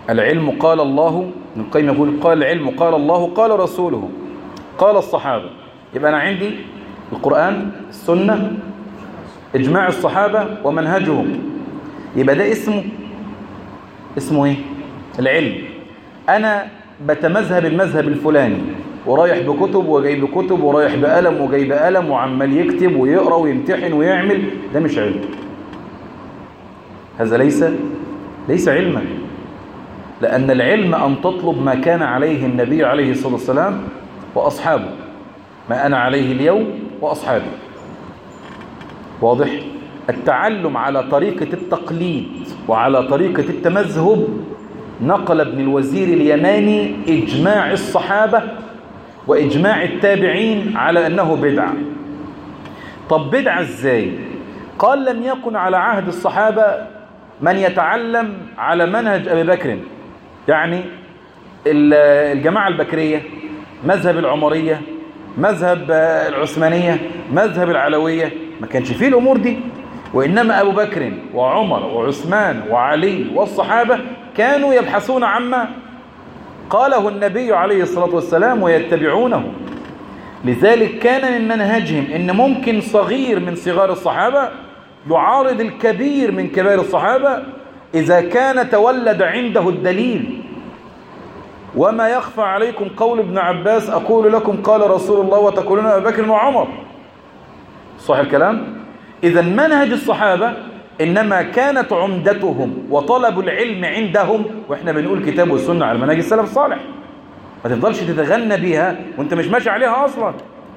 العلم قال الله ابن القيم يقول قال العلم قال الله قال رسوله قال الصحابة يبقى أنا عندي القرآن السنة إجماع الصحابة ومنهجهم يبقى ده اسمه اسمه ايه العلم أنا بتمذهب المذهب الفلاني ورايح بكتب وجايب كتب ورايح بقلم وجايب قلم وعمال يكتب ويقرأ ويمتحن ويعمل ده مش علم هذا ليس ليس علما لأن العلم أن تطلب ما كان عليه النبي عليه الصلاة والسلام وأصحابه ما أنا عليه اليوم وأصحابي واضح التعلم على طريقة التقليد وعلى طريقة التمذهب نقل ابن الوزير اليماني إجماع الصحابة وإجماع التابعين على أنه بدعة طب بدعة إزاي قال لم يكن على عهد الصحابة من يتعلم على منهج أبي بكر يعني الجماعة البكرية مذهب العمرية مذهب العثمانية مذهب العلوية ما كانش فيه الأمور دي وإنما أبو بكر وعمر وعثمان وعلي والصحابة كانوا يبحثون عما قاله النبي عليه الصلاة والسلام ويتبعونه لذلك كان من منهجهم إن ممكن صغير من صغار الصحابة يعارض الكبير من كبار الصحابة إذا كان تولد عنده الدليل وما يخفى عليكم قول ابن عباس أقول لكم قال رسول الله وتقولون أبي بكر وعمر صح الكلام إذا منهج الصحابة إنما كانت عمدتهم وطلب العلم عندهم وإحنا بنقول كتاب والسنة على منهج السلف الصالح ما تفضلش تتغنى بيها وانت مش ماشي عليها أصلا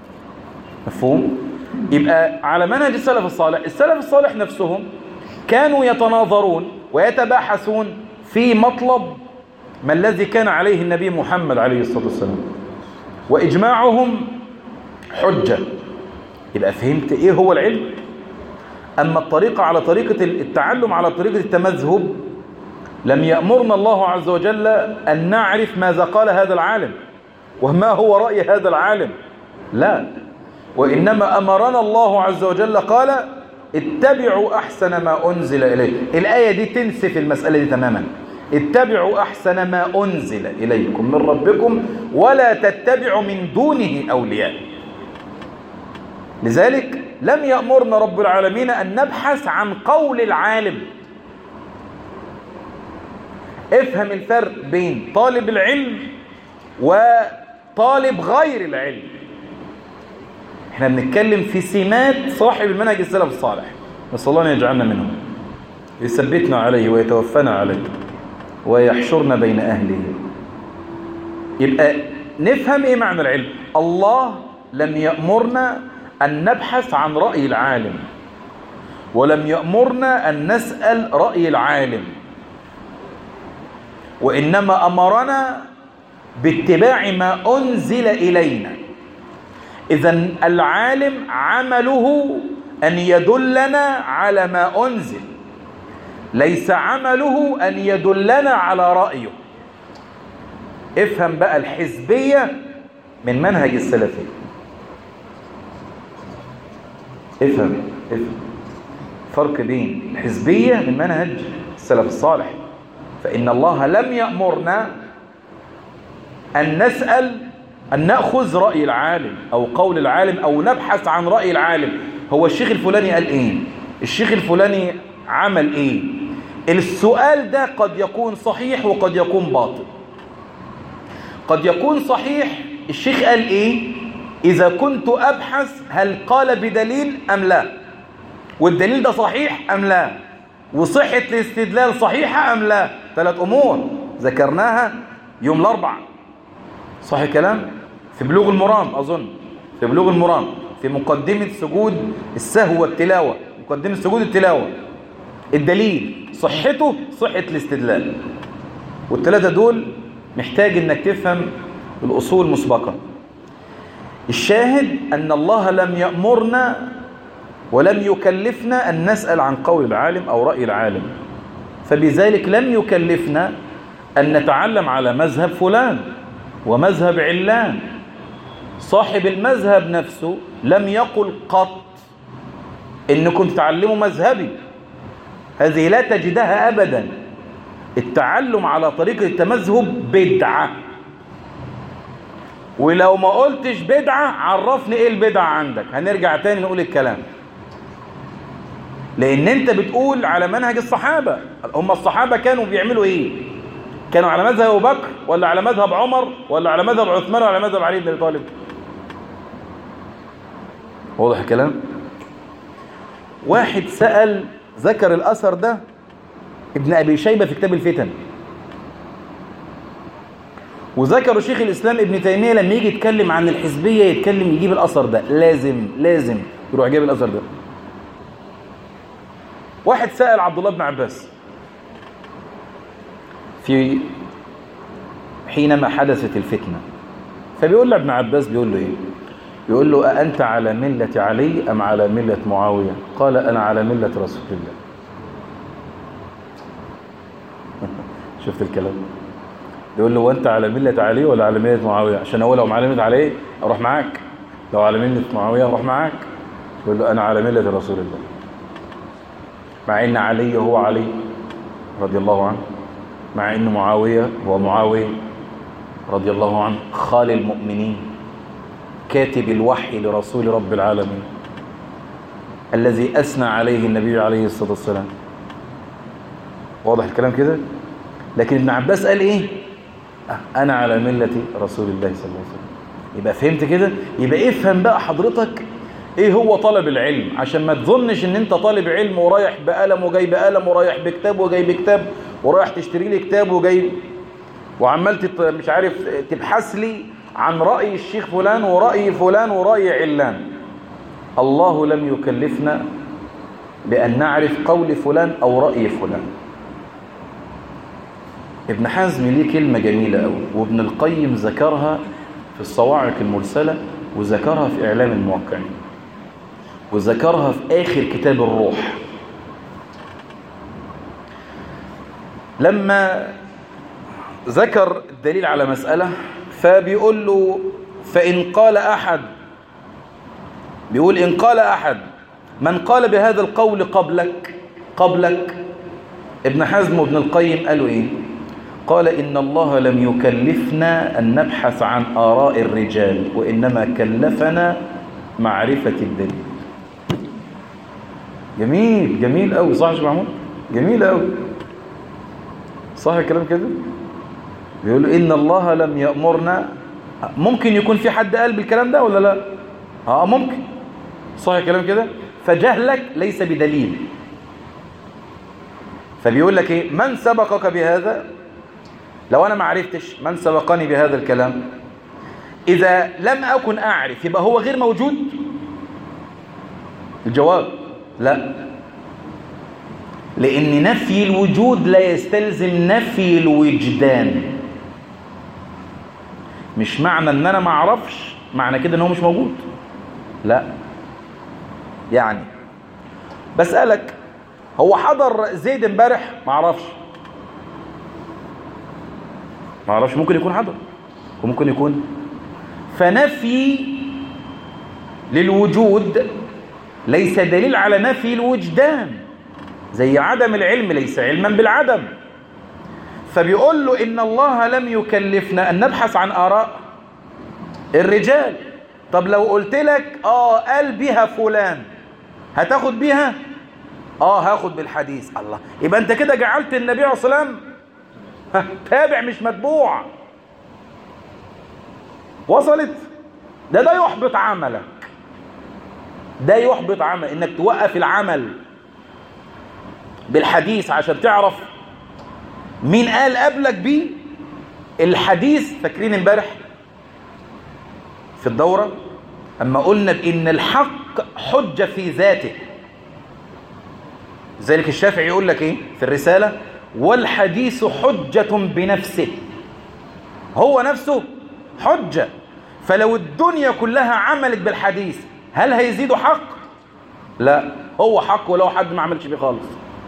مفهوم؟ يبقى على منهج السلف الصالح السلف الصالح نفسهم كانوا يتناظرون ويتباحثون في مطلب ما الذي كان عليه النبي محمد عليه الصلاة والسلام وإجماعهم حجة يبقى فهمت إيه هو العلم أما الطريقة على طريقة التعلم على طريقة التمذهب لم يأمرنا الله عز وجل أن نعرف ماذا قال هذا العالم وما هو رأي هذا العالم لا وإنما أمرنا الله عز وجل قال اتبعوا أحسن ما أنزل إليه الآية دي تنسف المسألة دي تماما اتبعوا أحسن ما أنزل إليكم من ربكم ولا تتبعوا من دونه أولياء لذلك لم يأمرنا رب العالمين أن نبحث عن قول العالم افهم الفرق بين طالب العلم وطالب غير العلم احنا بنتكلم في سمات صاحب المنهج السلف الصالح نسأل الله أن يجعلنا منهم يثبتنا عليه ويتوفنا عليه ويحشرنا بين أهله يبقى نفهم إيه معنى العلم الله لم يأمرنا أن نبحث عن رأي العالم ولم يأمرنا أن نسأل رأي العالم وإنما أمرنا باتباع ما أنزل إلينا إذا العالم عمله أن يدلنا على ما أنزل ليس عمله أن يدلنا على رأيه افهم بقى الحزبية من منهج السلفي افهم افهم فرق بين الحزبية من منهج السلف الصالح فإن الله لم يأمرنا أن نسأل أن نأخذ رأي العالم أو قول العالم أو نبحث عن رأي العالم هو الشيخ الفلاني قال إيه الشيخ الفلاني عمل إيه السؤال ده قد يكون صحيح وقد يكون باطل قد يكون صحيح الشيخ قال إيه إذا كنت أبحث هل قال بدليل أم لا والدليل ده صحيح أم لا وصحة الاستدلال صحيحة أم لا ثلاث أمور ذكرناها يوم الأربع صح الكلام في بلوغ المرام أظن في بلوغ المرام في مقدمة سجود السهو والتلاوة مقدمة سجود التلاوة الدليل صحته صحة الاستدلال والثلاثة دول محتاج انك تفهم الأصول مسبقا الشاهد أن الله لم يأمرنا ولم يكلفنا أن نسأل عن قول العالم أو رأي العالم فبذلك لم يكلفنا أن نتعلم على مذهب فلان ومذهب علان صاحب المذهب نفسه لم يقل قط إنكم تتعلموا مذهبي هذه لا تجدها أبدا التعلم على طريقة التمذهب بدعة ولو ما قلتش بدعة عرفني ايه البدعة عندك هنرجع تاني نقول الكلام لان انت بتقول على منهج الصحابة هم الصحابة كانوا بيعملوا ايه كانوا على مذهب ابو بكر ولا على مذهب عمر ولا على مذهب عثمان ولا على مذهب علي بن ابي طالب واضح الكلام واحد سأل ذكر الأثر ده ابن أبي شيبة في كتاب الفتن وذكروا شيخ الإسلام ابن تيمية لما يجي يتكلم عن الحزبية يتكلم يجيب الأثر ده لازم لازم يروح جايب الأثر ده واحد سأل عبد الله بن عباس في حينما حدثت الفتنة فبيقول له ابن عباس بيقول له ايه يقول له أأنت على ملة علي أم على ملة معاوية قال أنا على ملة رسول الله شفت الكلام يقول له وأنت على ملة علي ولا على ملة معاوية عشان أقول لو على ملة علي أروح معاك لو على ملة معاوية أروح معاك يقول له أنا على ملة رسول الله مع إن علي هو علي رضي الله عنه مع إن معاوية هو معاوية رضي الله عنه خال المؤمنين كاتب الوحي لرسول رب العالمين الذي أثنى عليه النبي عليه الصلاة والسلام واضح الكلام كده لكن ابن عباس قال ايه أنا على ملة رسول الله صلى الله عليه وسلم يبقى فهمت كده يبقى افهم بقى حضرتك ايه هو طلب العلم عشان ما تظنش ان انت طالب علم ورايح بقلم وجاي بقلم ورايح بكتاب وجاي بكتاب ورايح تشتري لي كتاب وجاي وعمال تت... مش عارف تبحث لي عن رأي الشيخ فلان ورأي فلان ورأي علان الله لم يكلفنا بأن نعرف قول فلان أو رأي فلان ابن حزم ليه كلمة جميلة أوي وابن القيم ذكرها في الصواعق المرسلة وذكرها في إعلام الموقعين وذكرها في آخر كتاب الروح لما ذكر الدليل على مسألة فبيقول له فإن قال أحد بيقول إن قال أحد من قال بهذا القول قبلك قبلك ابن حزم وابن القيم قالوا إيه قال إن الله لم يكلفنا أن نبحث عن آراء الرجال وإنما كلفنا معرفة الدليل جميل جميل قوي صح يا شيخ محمود جميل قوي صح الكلام كده بيقولوا إن الله لم يأمرنا ممكن يكون في حد قال بالكلام ده ولا لا اه ممكن صح الكلام كده فجهلك ليس بدليل فبيقول لك ايه من سبقك بهذا لو انا ما عرفتش من سبقني بهذا الكلام اذا لم اكن اعرف يبقى هو غير موجود الجواب لا لان نفي الوجود لا يستلزم نفي الوجدان مش معنى ان انا ما اعرفش معنى كده ان هو مش موجود لا يعني بسألك هو حضر زيد امبارح ما اعرفش ما اعرفش ممكن يكون حضر وممكن يكون فنفي للوجود ليس دليل على نفي الوجدان زي عدم العلم ليس علما بالعدم فبيقول له إن الله لم يكلفنا أن نبحث عن آراء الرجال طب لو قلت لك آه قال بها فلان هتاخد بيها آه هاخد بالحديث الله يبقى أنت كده جعلت النبي عليه الصلاة والسلام تابع مش متبوع وصلت ده ده يحبط عملك ده يحبط عمل انك توقف العمل بالحديث عشان تعرف مين قال قبلك بيه الحديث فاكرين امبارح في الدورة اما قلنا بان الحق حجة في ذاته ذلك الشافعي يقول لك ايه في الرسالة والحديث حجة بنفسه هو نفسه حجة فلو الدنيا كلها عملت بالحديث هل هيزيدوا حق لا هو حق ولو حد ما عملش بيه خالص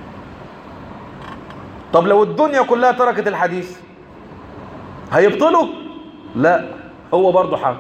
طب لو الدنيا كلها تركت الحديث هيبطلوا لا هو برضه حق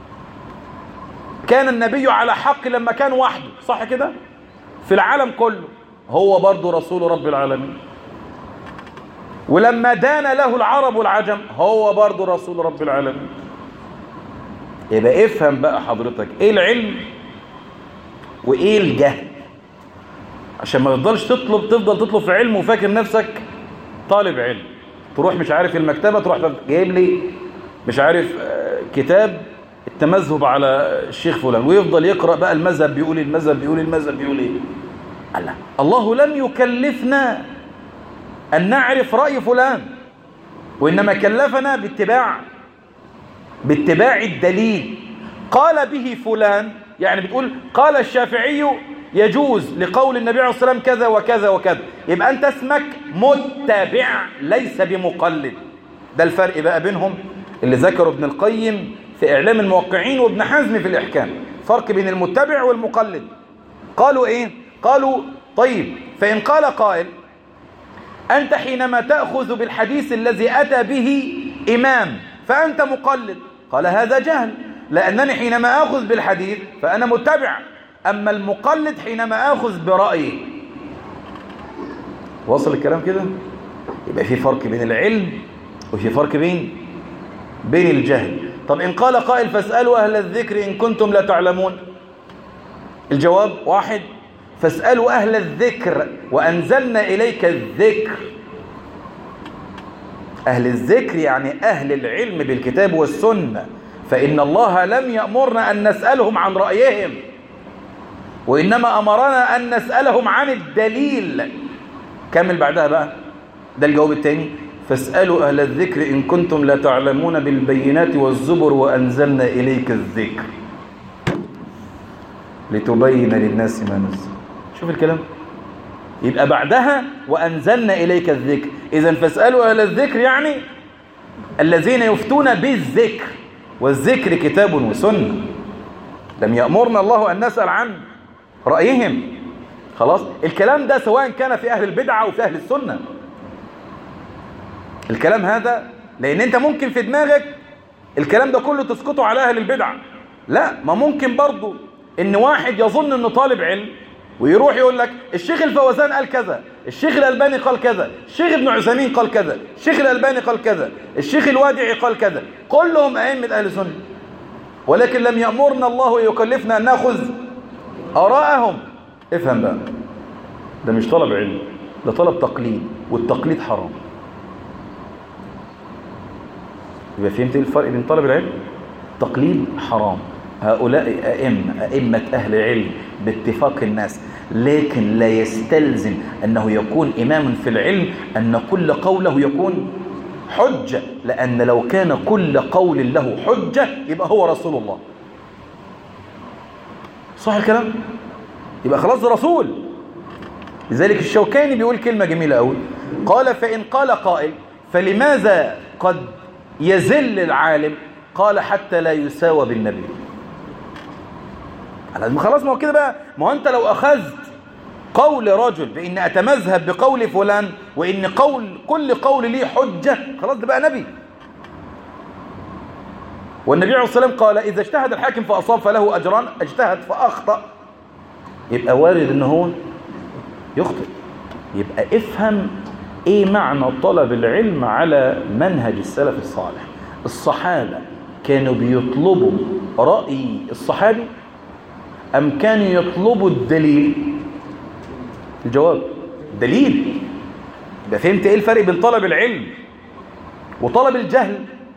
كان النبي على حق لما كان وحده صح كده في العالم كله هو برضه رسول رب العالمين ولما دان له العرب والعجم هو برضه رسول رب العالمين يبقى افهم بقى حضرتك ايه العلم وايه الجهل عشان ما تفضلش تطلب تفضل تطلب في علم وفاكر نفسك طالب علم تروح مش عارف المكتبة تروح جايب لي مش عارف كتاب التمذهب على الشيخ فلان ويفضل يقرأ بقى المذهب بيقول المذهب بيقول المذهب بيقول ايه الله الله لم يكلفنا أن نعرف رأي فلان وإنما كلفنا باتباع باتباع الدليل قال به فلان يعني بتقول قال الشافعي يجوز لقول النبي عليه الصلاة والسلام كذا وكذا وكذا يبقى أنت اسمك متبع ليس بمقلد ده الفرق بقى بينهم اللي ذكره ابن القيم في إعلام الموقعين وابن حزم في الإحكام فرق بين المتبع والمقلد قالوا إيه قالوا طيب فإن قال قائل أنت حينما تأخذ بالحديث الذي أتى به إمام فأنت مقلد قال هذا جهل لأنني حينما أخذ بالحديث فأنا متبع أما المقلد حينما أخذ برأيه وصل الكلام كده يبقى في فرق بين العلم وفي فرق بين بين الجهل طب إن قال قائل فاسألوا أهل الذكر إن كنتم لا تعلمون الجواب واحد فاسألوا أهل الذكر وأنزلنا إليك الذكر أهل الذكر يعني أهل العلم بالكتاب والسنة فإن الله لم يأمرنا أن نسألهم عن رأيهم وإنما أمرنا أن نسألهم عن الدليل كمل بعدها بقى ده الجواب الثاني فاسألوا أهل الذكر إن كنتم لا تعلمون بالبينات والزبر وأنزلنا إليك الذكر لتبين للناس ما نزل شوف الكلام يبقى بعدها وأنزلنا إليك الذكر إذا فاسألوا أهل الذكر يعني الذين يفتون بالذكر والذكر كتاب وسنة لم يأمرنا الله أن نسأل عن رأيهم خلاص الكلام ده سواء كان في أهل البدعة أو في أهل السنة الكلام هذا لأن أنت ممكن في دماغك الكلام ده كله تسقطه على أهل البدعة لا ما ممكن برضو إن واحد يظن إنه طالب علم ويروح يقول لك الشيخ الفوزان قال كذا الشيخ الألباني قال كذا الشيخ ابن عثيمين قال كذا الشيخ الألباني قال كذا الشيخ الوادعي قال كذا كلهم أئمة أهل السنة ولكن لم يأمرنا الله ويكلفنا أن نأخذ آراءهم افهم بقى ده مش طلب علم ده طلب تقليد والتقليد حرام يبقى فهمت الفرق بين طلب العلم تقليد حرام هؤلاء أئمة أئمة أهل علم باتفاق الناس لكن لا يستلزم أنه يكون إماما في العلم أن كل قوله يكون حجة لأن لو كان كل قول له حجة يبقى هو رسول الله صح الكلام يبقى خلاص رسول لذلك الشوكاني بيقول كلمة جميلة قوي قال فإن قال قائل فلماذا قد يزل العالم قال حتى لا يساوى بالنبي خلاص ما هو كده بقى ما هو انت لو اخذت قول رجل بان اتمذهب بقول فلان وان قول كل قول ليه حجة خلاص ده بقى نبي والنبي عليه الصلاة والسلام قال إذا اجتهد الحاكم فأصاب فله أجران اجتهد فأخطأ يبقى وارد ان هو يخطئ يبقى افهم ايه معنى طلب العلم على منهج السلف الصالح الصحابة كانوا بيطلبوا رأي الصحابي أم كانوا يطلبوا الدليل الجواب دليل يبقى فهمت ايه الفرق بين طلب العلم وطلب الجهل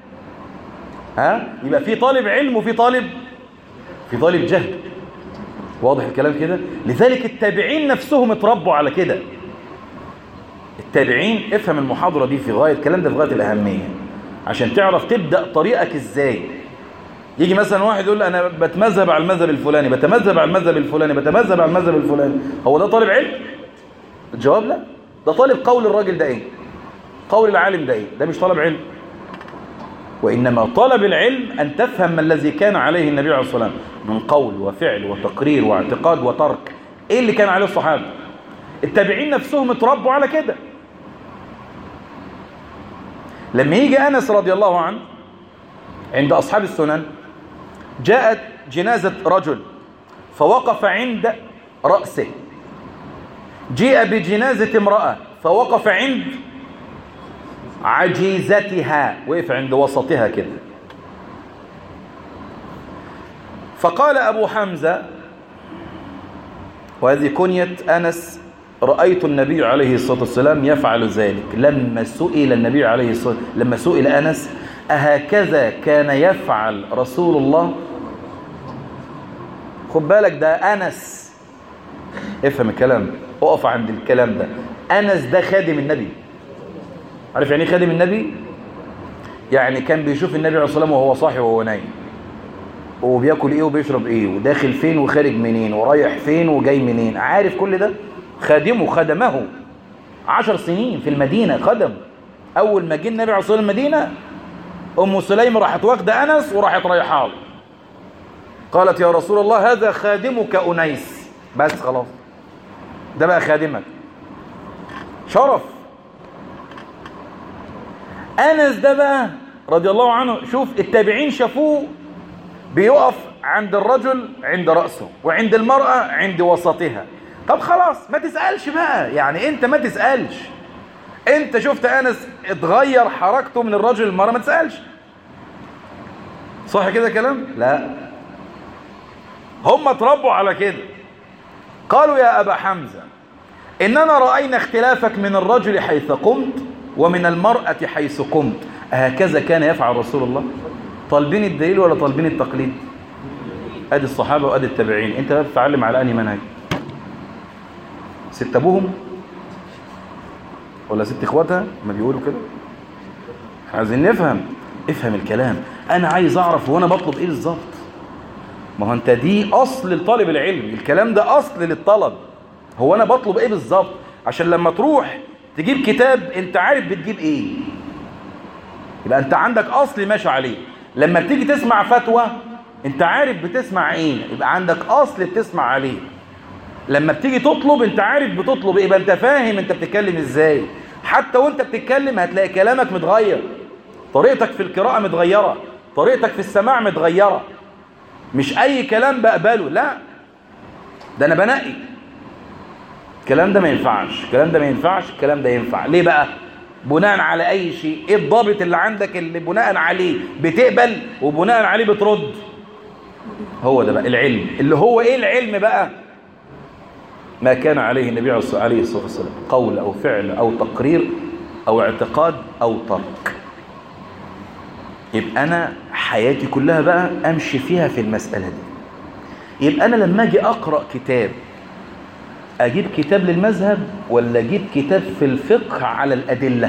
ها يبقى في طالب علم وفي طالب في طالب جهل واضح الكلام كده لذلك التابعين نفسهم اتربوا على كده التابعين افهم المحاضرة دي في غاية الكلام ده في غاية الأهمية عشان تعرف تبدأ طريقك ازاي يجي مثلا واحد يقول انا بتمذهب على المذهب الفلاني بتمذهب على المذهب الفلاني بتمذهب على المذهب الفلاني هو ده طالب علم الجواب لا ده طالب قول الراجل ده ايه قول العالم ده ايه ده مش طالب علم وإنما طلب العلم أن تفهم ما الذي كان عليه النبي عليه الصلاة والسلام من قول وفعل وتقرير واعتقاد وترك إيه اللي كان عليه الصحابة التابعين نفسهم اتربوا على كده لما يجي أنس رضي الله عنه عند أصحاب السنن جاءت جنازة رجل فوقف عند رأسه جيء بجنازة امرأة فوقف عند عجيزتها وقف عند وسطها كده فقال أبو حمزة وهذه كنية أنس رأيت النبي عليه الصلاة والسلام يفعل ذلك لما سئل النبي عليه الصلاة لما سئل أنس أهكذا كان يفعل رسول الله خد بالك ده أنس افهم الكلام اقف عند الكلام ده أنس ده خادم النبي عارف يعني ايه خادم النبي يعني كان بيشوف النبي عليه الصلاة والسلام وهو صاحي وهو نايم وبياكل ايه وبيشرب ايه وداخل فين وخارج منين ورايح فين وجاي منين عارف كل ده خادمه خدمه عشر سنين في المدينة خدم أول ما جه النبي عليه الصلاة والسلام المدينة أم سليم راحت واخدة أنس وراحت رايحة له قالت يا رسول الله هذا خادمك أنيس بس خلاص ده بقى خادمك شرف أنس ده بقى رضي الله عنه شوف التابعين شافوه بيقف عند الرجل عند رأسه وعند المرأة عند وسطها طب خلاص ما تسألش بقى يعني انت ما تسألش انت شفت انس اتغير حركته من الرجل للمرأة ما تسألش صح كده كلام لا هم اتربوا على كده قالوا يا أبا حمزة إننا رأينا اختلافك من الرجل حيث قمت ومن المرأة حيث قمت هكذا كان يفعل رسول الله طالبين الدليل ولا طالبين التقليد ادي الصحابة وادي التابعين انت بقى بتتعلم على انهي منهج ست ابوهم ولا ست اخواتها ما بيقولوا كده عايزين نفهم افهم الكلام انا عايز اعرف وانا بطلب ايه بالظبط ما هو انت دي اصل لطالب العلم الكلام ده اصل للطلب هو انا بطلب ايه بالظبط عشان لما تروح تجيب كتاب انت عارف بتجيب ايه يبقى انت عندك اصل ماشي عليه لما بتيجي تسمع فتوى انت عارف بتسمع ايه يبقى عندك اصل بتسمع عليه لما بتيجي تطلب انت عارف بتطلب ايه يبقى انت فاهم انت بتتكلم ازاي حتى وانت بتتكلم هتلاقي كلامك متغير طريقتك في القراءة متغيرة طريقتك في السماع متغيرة مش اي كلام بقبله لا ده انا بنقي الكلام ده ما ينفعش الكلام ده ما ينفعش الكلام ده ينفع ليه بقى بناء على اي شيء ايه الضابط اللي عندك اللي بناء عليه بتقبل وبناء عليه بترد هو ده بقى العلم اللي هو ايه العلم بقى ما كان عليه النبي عليه الصلاة والسلام قول او فعل او تقرير او اعتقاد او ترك يبقى انا حياتي كلها بقى امشي فيها في المسألة دي يبقى انا لما اجي اقرأ كتاب اجيب كتاب للمذهب ولا اجيب كتاب في الفقه على الادله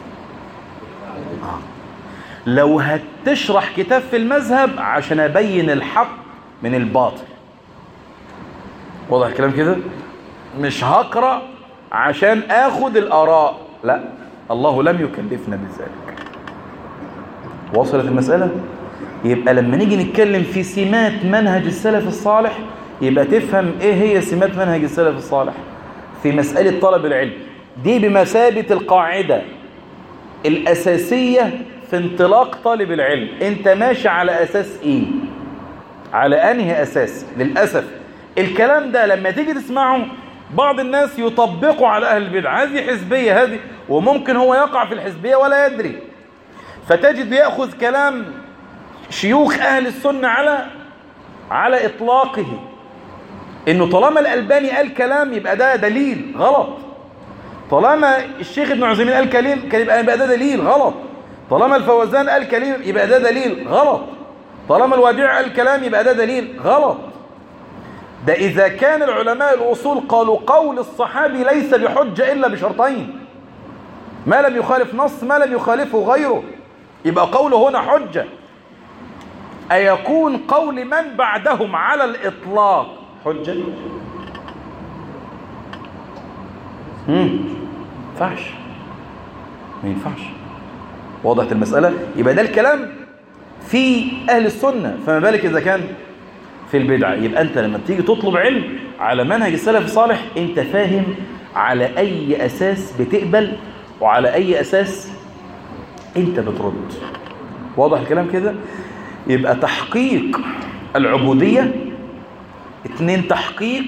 لو هتشرح كتاب في المذهب عشان ابين الحق من الباطل واضح الكلام كده مش هقرا عشان اخد الاراء لا الله لم يكلفنا بذلك وصلت المساله يبقى لما نيجي نتكلم في سمات منهج السلف الصالح يبقى تفهم ايه هي سمات منهج السلف الصالح في مسألة طلب العلم دي بمثابة القاعدة الأساسية في انطلاق طالب العلم انت ماشي على أساس ايه على انهي أساس للأسف الكلام ده لما تيجي تسمعه بعض الناس يطبقوا على أهل البدع هذه حزبية هذه وممكن هو يقع في الحزبية ولا يدري فتجد يأخذ كلام شيوخ أهل السنة على على إطلاقه انه طالما الالباني قال كلام يبقى ده دليل غلط طالما الشيخ ابن عثيمين قال كلام كان يبقى يبقى ده دليل غلط طالما الفوزان قال كلام يبقى ده دليل غلط طالما الوديع قال كلام يبقى ده دليل غلط ده اذا كان العلماء الاصول قالوا قول الصحابي ليس بحجه الا بشرطين ما لم يخالف نص ما لم يخالفه غيره يبقى قوله هنا حجه أيكون قول من بعدهم على الإطلاق حجة امم ينفعش ما ينفعش وضحت المسألة يبقى ده الكلام في أهل السنة فما بالك إذا كان في البدعة يبقى أنت لما تيجي تطلب علم على منهج السلف الصالح أنت فاهم على أي أساس بتقبل وعلى أي أساس أنت بترد واضح الكلام كده يبقى تحقيق العبودية اتنين تحقيق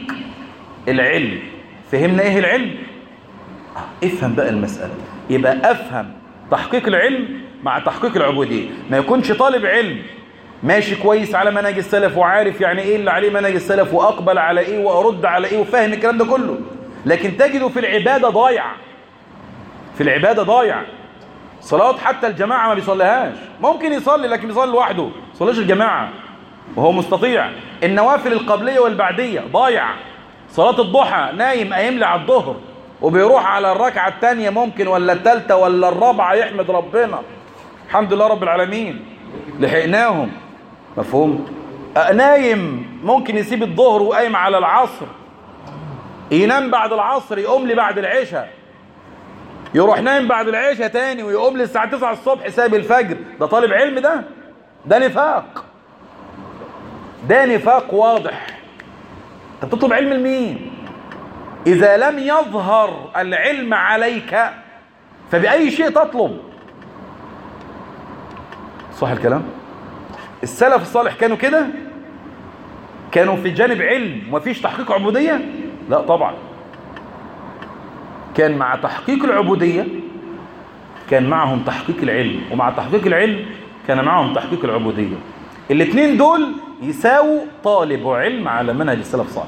العلم فهمنا ايه العلم افهم بقى المسألة يبقى افهم تحقيق العلم مع تحقيق العبودية ما يكونش طالب علم ماشي كويس على منهج السلف وعارف يعني ايه اللي عليه منهج السلف واقبل على ايه وارد على ايه وفاهم الكلام ده كله لكن تجده في العبادة ضايع في العبادة ضايع صلاة حتى الجماعة ما بيصليهاش ممكن يصلي لكن يصلي لوحده ما يصليش الجماعة وهو مستطيع النوافل القبلية والبعدية ضايع صلاة الضحى نايم قايم لي على الظهر وبيروح على الركعة الثانية ممكن ولا الثالثة ولا الرابعة يحمد ربنا الحمد لله رب العالمين لحقناهم مفهوم نايم ممكن يسيب الظهر وقايم على العصر ينام بعد العصر يقوم لي بعد العشاء يروح نايم بعد العشاء تاني ويقوم لي الساعة 9 الصبح ساب الفجر ده طالب علم ده ده نفاق ده نفاق واضح انت بتطلب علم لمين إذا لم يظهر العلم عليك فبأي شيء تطلب صح الكلام السلف الصالح كانوا كده كانوا في جانب علم ومفيش تحقيق عبودية لا طبعا كان مع تحقيق العبودية كان معهم تحقيق العلم ومع تحقيق العلم كان معهم تحقيق العبودية الاثنين دول يساووا طالب علم على منهج السلف الصالح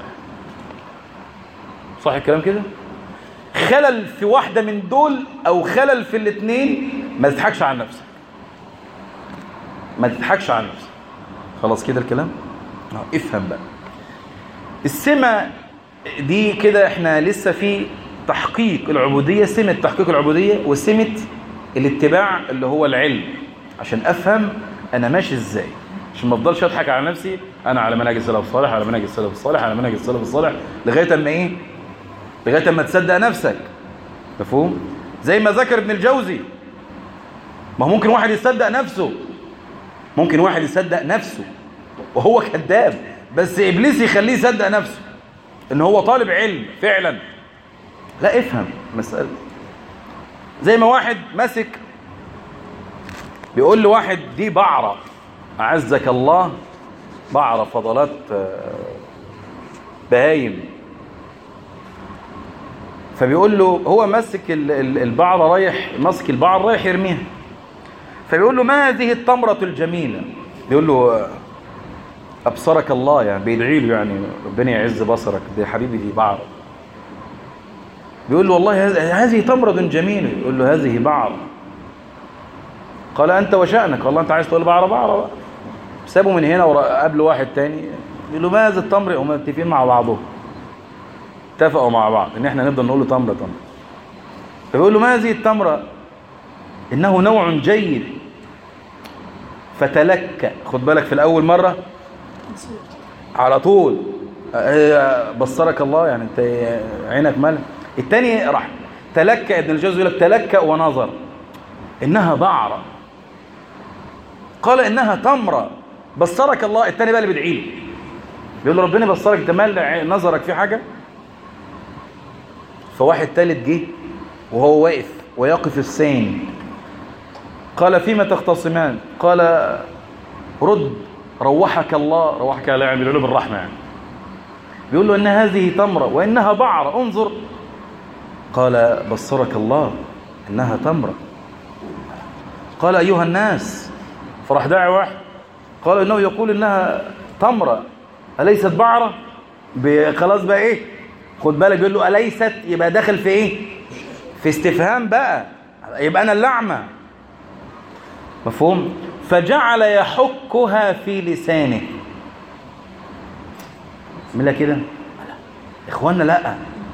صح الكلام كده خلل في واحدة من دول او خلل في الاثنين ما تضحكش على نفسك ما تضحكش على نفسك خلاص كده الكلام اه افهم بقى السمة دي كده احنا لسه في تحقيق العبودية سمة تحقيق العبودية وسمة الاتباع اللي هو العلم عشان افهم انا ماشي ازاي عشان ما افضلش اضحك على نفسي انا على منهج السلف الصالح على منهج السلف الصالح على منهج السلف الصالح لغايه اما ايه لغايه اما تصدق نفسك مفهوم زي ما ذكر ابن الجوزي ما هو ممكن واحد يصدق نفسه ممكن واحد يصدق نفسه وهو كذاب بس ابليس يخليه يصدق نفسه ان هو طالب علم فعلا لا افهم مسألة زي ما واحد ماسك بيقول لواحد دي بعرة أعزك الله بعرة فضلات بهايم فبيقول له هو ماسك البعرة رايح ماسك البعرة رايح يرميها فبيقول له ما هذه التمرة الجميلة بيقول له أبصرك الله يعني بيدعي له يعني ربنا يعز بصرك دي حبيبي دي بعرة بيقول له والله هذه تمرة جميلة يقول له هذه بعرة قال أنت وشأنك والله أنت عايز تقول بعرة بعرة بقى سابوا من هنا وقابله واحد تاني يقول له ما هذا التمر هم متفقين مع بعضهم اتفقوا مع بعض ان احنا نفضل نقول له تمرة تمرة فبيقول له ما هذه التمرة انه نوع جيد فتلك خد بالك في الاول مرة على طول بصرك الله يعني انت عينك مال التاني راح تلكى ابن الجوزي يقول لك تلكى ونظر انها بعرة قال انها تمرة بصرك الله التاني بقى اللي بيدعي له بيقول له ربنا بصرك انت مال نظرك في حاجة فواحد تالت جه وهو واقف ويقف الثاني قال فيما تختصمان قال رد روحك الله روحك لا يعني بيقول بالرحمة يعني بيقول له ان هذه تمرة وانها بعرة انظر قال بصرك الله انها تمرة قال ايها الناس فراح داعي واحد قال انه يقول انها تمرة اليست بعرة خلاص بقى ايه خد بالك بيقول له اليست يبقى داخل في ايه في استفهام بقى يبقى انا اللعمة مفهوم فجعل يحكها في لسانه ملا كده اخوانا لا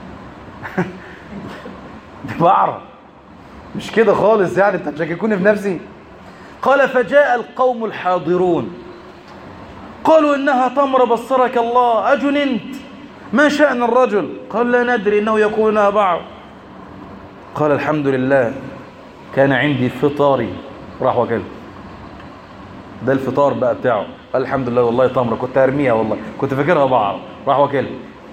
دي بعرة مش كده خالص يعني انت تشككوني في نفسي قال فجاء القوم الحاضرون قالوا انها تمر بصرك الله اجننت ما شأن الرجل قال لا ندري انه يكون انها بعض قال الحمد لله كان عندي فطاري راح وكله ده الفطار بقى بتاعه قال الحمد لله والله تمره كنت هرميها والله كنت فاكرها بعض راح وكله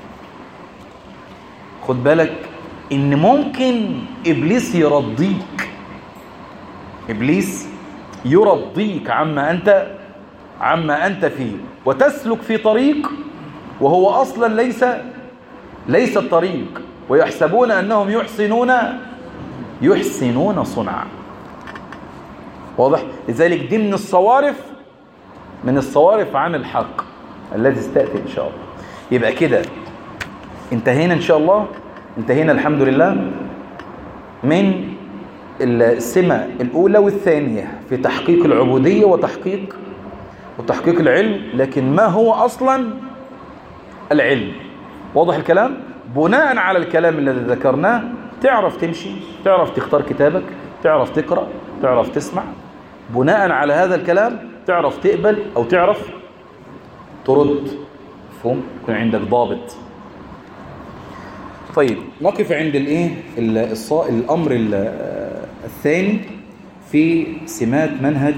خد بالك ان ممكن ابليس يرضيك ابليس يرضيك عما انت عما انت فيه وتسلك في طريق وهو اصلا ليس ليس الطريق ويحسبون انهم يحسنون يحسنون صنعا واضح لذلك دي من الصوارف من الصوارف عن الحق الذي استأتي إن شاء الله يبقى كده انتهينا إن شاء الله انتهينا الحمد لله من السمة الأولى والثانية في تحقيق العبودية وتحقيق وتحقيق العلم لكن ما هو أصلا العلم واضح الكلام بناء على الكلام الذي ذكرناه تعرف تمشي تعرف تختار كتابك تعرف تقرأ تعرف تسمع بناء على هذا الكلام تعرف تقبل أو تعرف ترد فهم يكون عندك ضابط طيب نقف عند الايه الامر الثاني في سمات منهج